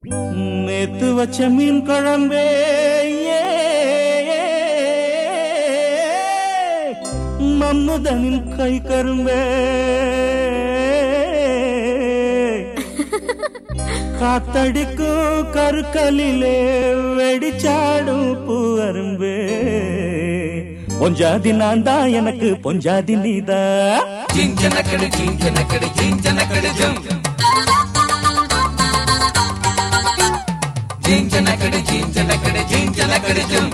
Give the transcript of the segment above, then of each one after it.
நேத்து வச்ச மீன் குழம்பே ஏ, மன்மதனின் கை கரும்பே காத்தடிக்கும் கருக்கலிலே வெடிச்சாடும் பூவரும்பே பொஞ்சாதி நான் தான் எனக்கு பொஞ்சாதி நீதான் జింజనకడి జింజనకడి జింజనకడి జం జింజనకడి జింజనకడి జింజనకడి జం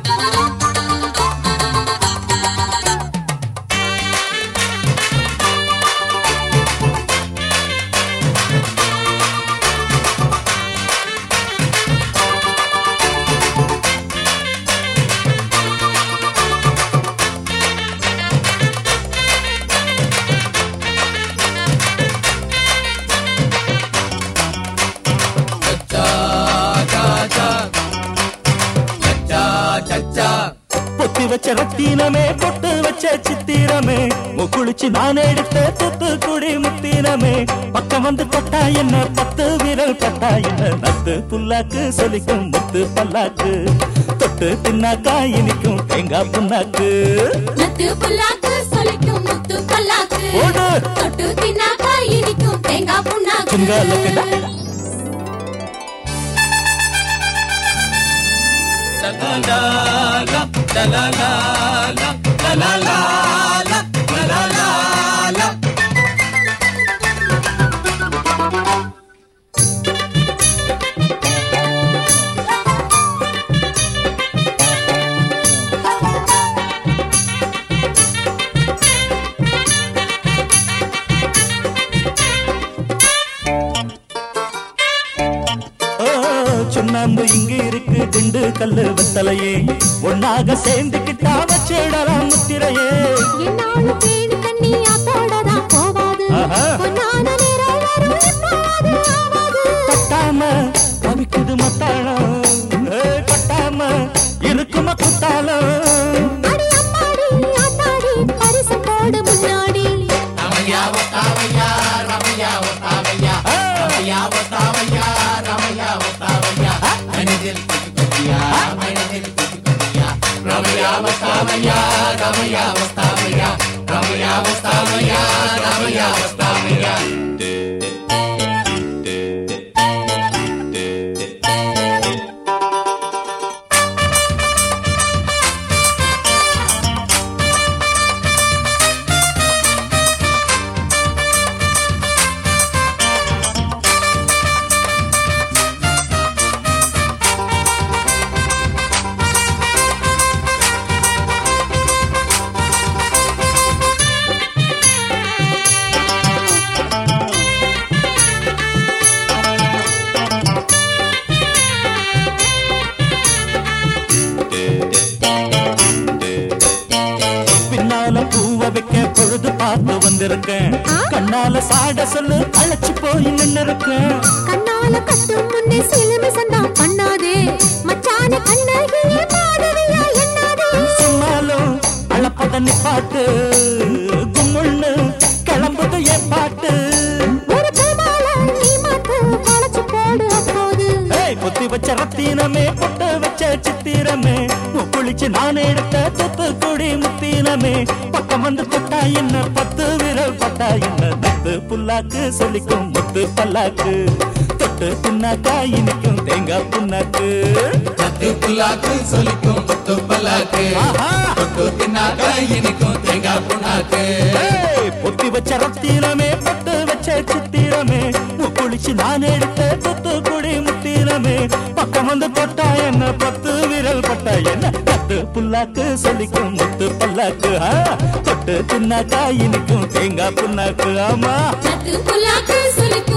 చచ్చా பொத்தி வச்ச ரத்தினமே பொட்டு வச்ச சித்திரமே முக்குளிச்சு நான் எடுத்த தூத்துக்குடி முத்தினமே பக்கம் வந்து தொட்டா என்ன பத்து விரல் பட்டா என்ன நத்து புல்லாக்கு சொலிக்கும் முத்து பல்லாக்கு தொட்டு தின்னாக்கா இனிக்கும் தேங்காய் புண்ணாக்கு நத்து புல்லாக்கு சொலிக்கும் முத்து பல்லாக்கு ஓடு. தொட்டு தின்னாக்கா இனிக்கும் தேங்காய் புண்ணாக்கு சுங்காலுக்கு ஓ, சுண்ணாம்பு இங்க இருக்கு திண்டு கல்லு வெத்தலையே ஒன்னாக சேர்ந்துக்கிட்டா வச்சிடலாம் முத்திரையே என்னாலும் தேடி தண்ணி ஆத்தோடதான் போவாது ஆஹா. பொன்னான நேரம் வரும் எப்போது ஆவாது கட்டாம கவிக்குது மத்தாளம் ஏ, கட்டாம இருக்கும குத்தாலம் அடி அம்மாடி ஆத்தாடி பரிசு போடு முன்னாடி பின்னால பூவ வைக்க பொழுது பார்த்து வந்திருக்கேன் கண்ணால சாட சொல்லு அழைச்சு போய் நின்னு இருக்கேன் கண்ணால கட்டும் முன்னே சிலுமி சண்டா பண்ணாதே மச்சான கண்ணகியே பாடவில்லை என்னாதே சொன்னாலும் அழப்பத நிப்பாட்டு கும்முன்னு கிளம்புது என் பாட்டு ஒரு பூமால நீ மாத்து களைச்சு போடு அப்போது ஏய் பொத்தி வச்ச ரத்தினமே பொட்டு வச்ச சித்திரமே குளிச்சு நான் எடுத்த தூத்துக்குடி முத்தினமே பக்கம் வந்து தொட்டா என்ன பத்து விரல் பட்டா என்ன நத்து புல்லாக்கு சொல்லிக்கும் முத்து பல்லாக்கு தொட்டு தின்னாக்கா இனிக்கும் தேங்காய் புண்ணாக்கு பத்து புல்லாக்கு சொலிக்கும் பத்து பல்லாக்கு ஆஹா! தொட்டு தின்னாக்க இனிக்கும் தேங்காய் புண்ணாக்கு ஏய், பொத்தி வச்ச ரத்தினமே பொட்டு வச்ச சித்திரமே குளிச்சு நான் எடுத்த தூத்துக்குடி முத்தினமே பக்கம் வந்து தொட்டா என்ன பத்து விரல் பட்டா என்ன பத்து புல்லாக்கு சொல்லிக்கும் முத்து பல்லாக்கு ஆ, தொட்டு தின்னாக்கா இனிக்கும் தேங்காய் புண்ணாக்கு ஆமா நத்து புல்லாக்கு சொலிக்கும்